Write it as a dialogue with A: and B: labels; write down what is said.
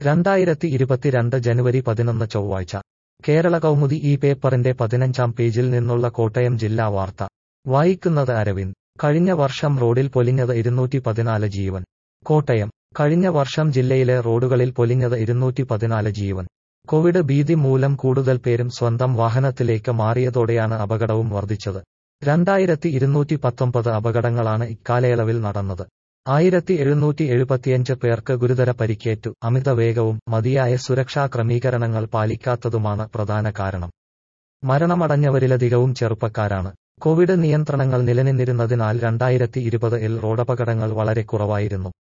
A: രണ്ടായിരത്തി ഇരുപത്തിരണ്ട് ജനുവരി പതിനൊന്ന് ചൊവ്വാഴ്ച കേരള കൗമുദി ഈ പേപ്പറിന്റെ പതിനഞ്ചാം പേജിൽ നിന്നുള്ള കോട്ടയം ജില്ലാ വാർത്ത വായിക്കുന്നത് അരവിന്ദ് കഴിഞ്ഞ വർഷം റോഡിൽ പൊലിഞ്ഞത് ഇരുന്നൂറ്റി പതിനാല് ജീവൻ കോട്ടയം കഴിഞ്ഞ വർഷം ജില്ലയിലെ റോഡുകളിൽ പൊലിഞ്ഞത് ഇരുന്നൂറ്റി പതിനാല് ജീവൻ കോവിഡ് ഭീതി മൂലം കൂടുതൽ പേരും സ്വന്തം വാഹനത്തിലേക്ക് മാറിയതോടെയാണ് അപകടവും വർദ്ധിച്ചത് രണ്ടായിരത്തി ഇരുന്നൂറ്റി പത്തൊമ്പത് അപകടങ്ങളാണ് ഇക്കാലയളവിൽ നടന്നത് ആയിരത്തി എഴുന്നൂറ്റി എഴുപത്തിയഞ്ച് പേർക്ക് ഗുരുതര പരിക്കേറ്റു അമിത വേഗവും മതിയായ സുരക്ഷാ ക്രമീകരണങ്ങൾ പാലിക്കാത്തതുമാണ് പ്രധാന കാരണം മരണമടഞ്ഞവരിലധികവും ചെറുപ്പക്കാരാണ് കോവിഡ് നിയന്ത്രണങ്ങൾ നിലനിന്നിരുന്നതിനാൽ രണ്ടായിരത്തി ഇരുപത് ഇൽ റോഡപകടങ്ങൾ വളരെ കുറവായിരുന്നു